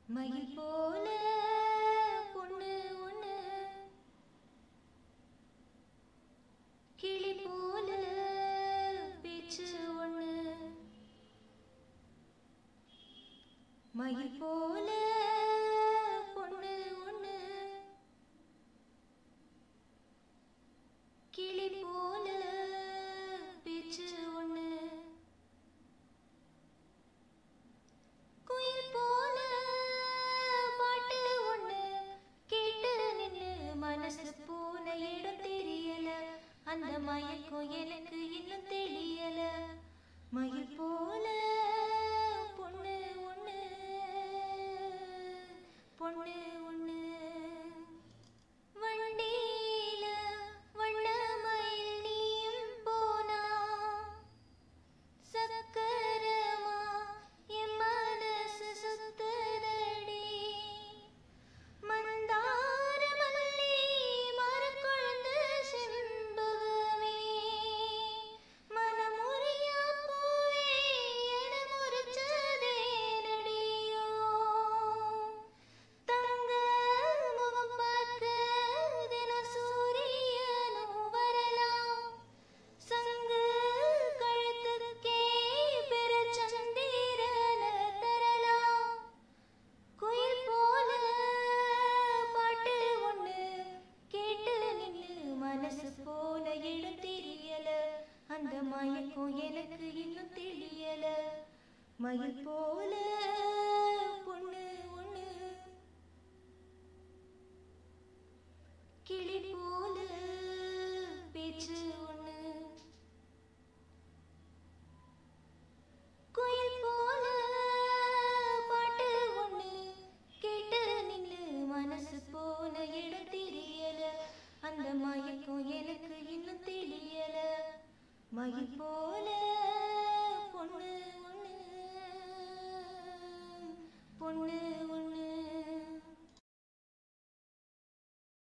மயில் போல பொண்ணு ஒண்ணு கிளி போல பேச்சு ஒண்ணு மயில் போல பொண்ணு ஒண்ணு கிளி போல பேச்சு ஒண்ணு குயில் போல பாட்டு ஒண்ணு கேட்டு நின்னு மனசு போன இடம் தெரியல அந்த மயக்கம் எனக்கு இன்னும் தெரியல மயில் போல பொண்ணு ஒண்ணு பொண்ணு ஒண்ணு வண்டியில வண்ணமயில் நீயும் போனா சக்கரமா என் மனசு சுத்துதடி மந்தார மல்லி மரக்குழந்து செண்பகமே மனமுறியா பூவே என முறிச்சதே நடியோ தங்க முகம் பார்க்க தினம் சூரியனும் வரலாம் சங்கு கழுத்துக்கே பெற சந்திரன தரலாம் குயில் போல பாட்டு ஒண்ணு கேட்டு நின்னு மனசு போன இடம் தெரியல அந்த மயக்கம் எனக்கு இன்னும் தெரியல மயில் போல பொண்ணு ஒண்ணு கிளி போல பேச்சு ஒண்ணு குயில் போல பாட்டு ஒண்ணு கேட்டு நின்னு மனசு போன இடம் தெரியல அந்த மயக்கம் எனக்கு இன்னும் தெரியல மயில் போல